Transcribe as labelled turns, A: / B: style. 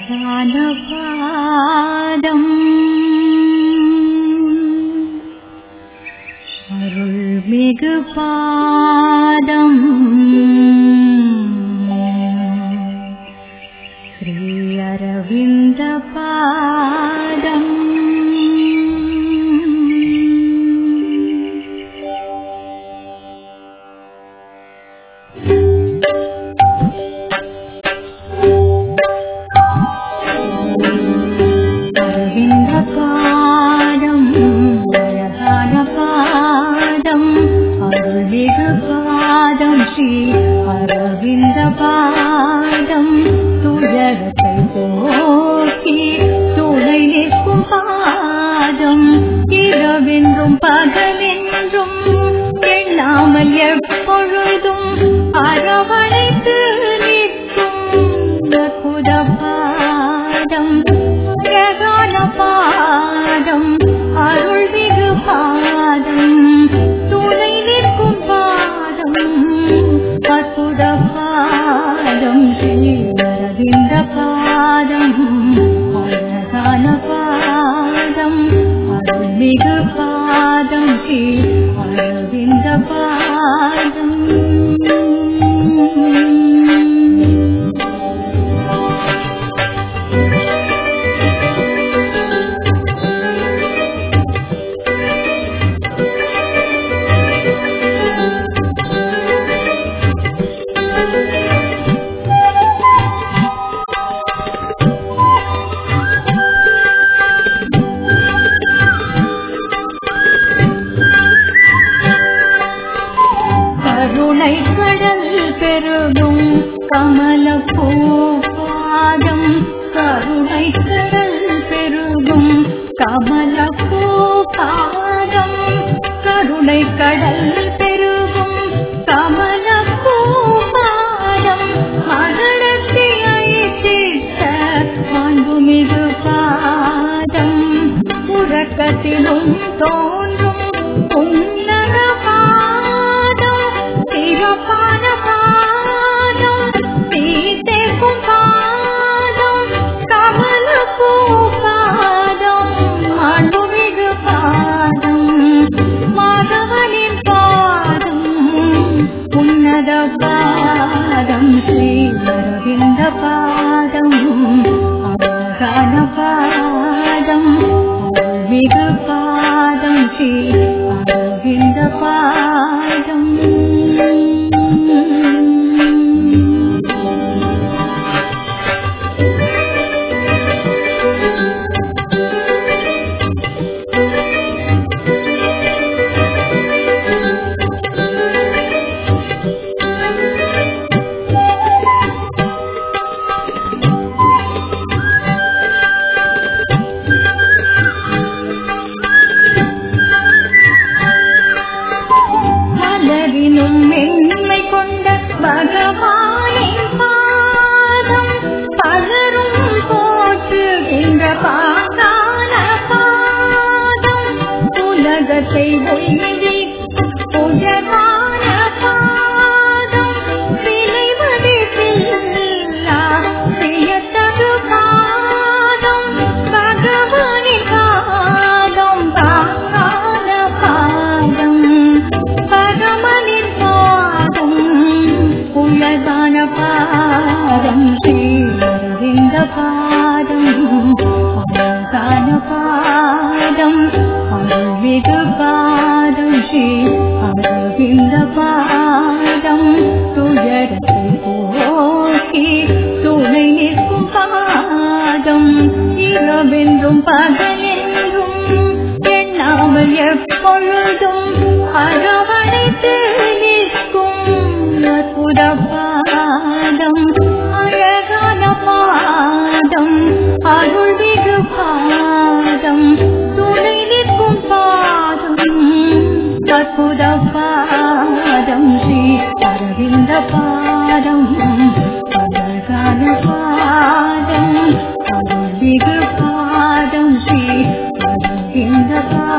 A: அழகான பாதம் அருள்மிகு பாதம் ஸ்ரீ அரவிந்த பாதம் அரவிந்த பாதம் அழகான பாதம் அருள்மிகு பாதம் ஸ்ரீ அரவிந்த பாதம் துயரத்தை போக்கி துணை நிற்கும் பாதம் இரவென்றும் பகலென்றும் எண்ணாமல் எப்பொழுதும் அரவணைத்து நிற்கும் அற்புத பாதம் அழகான பாதம் அருள்மிகு பாதம் துணை நிற்கும் பாதம் அற்புத பாதம் ஸ்ரீரவிந்த பாதம் அழகான பாதம் அருள்மிகு பாதம் ஸ்ரீ அரவிந்த பாதம் கருணை கடல் பெருகும் கமல பாதம் கருணை கடல் பெருகும் கமல பாதம் கருணை கடல் பெருகும் கமல பாதம் மரணத்தை அழித்திட்ட மாண்புமிகு பாதம் உறக்கத்திலும் தோன்றும் உன்னத பாதம் சிறப்பான பாதம் சீதைக்கும் பாதம் கமல பாதம் மாண்புமிகு பாதம் மாதவனின் பாதம் உன்னத பாதம் ஸ்ரீ அரவிந்த பாதம் அழகான பாதம் அருள்மிகு பாதம் ஸ்ரீ அரவிந்த பாதம் மலரினும் மென்மை கொண்ட பகவானின் பாதம் பலரும் போற்றுகின்ற பாதான பாதம் உலகத்தை ஒய்வி புயலான பாதம் விளைவதில்லா வியத்தகு பாதம் பகவானின் பாதம் பாதான பாதம் பகமனின் பாதம் உலகான பாதம் ஸ்ரீரவிந்த பாதம் அழகான பாதம் அருள்மிகு பாதம் ஸ்ரீ அரவிந்த பாதம் துயரத்தை போக்கி துணை நிற்கும் பாதம் இரவென்றும் பகலென்றும் எண்ணாமல் எப்பொழுதும் அரவணைத்து நிற்கும் அற்புத பாதம் அழகான பாதம் அருள்மிகு பாதம் துணை நிற்கும் பாதம் அற்புத பாதம் ஸ்ரீ அரவிந்த பாதம் அழகான பாதம் அருள்மிகு பாதம் ஸ்ரீ அரவிந்த பாதம்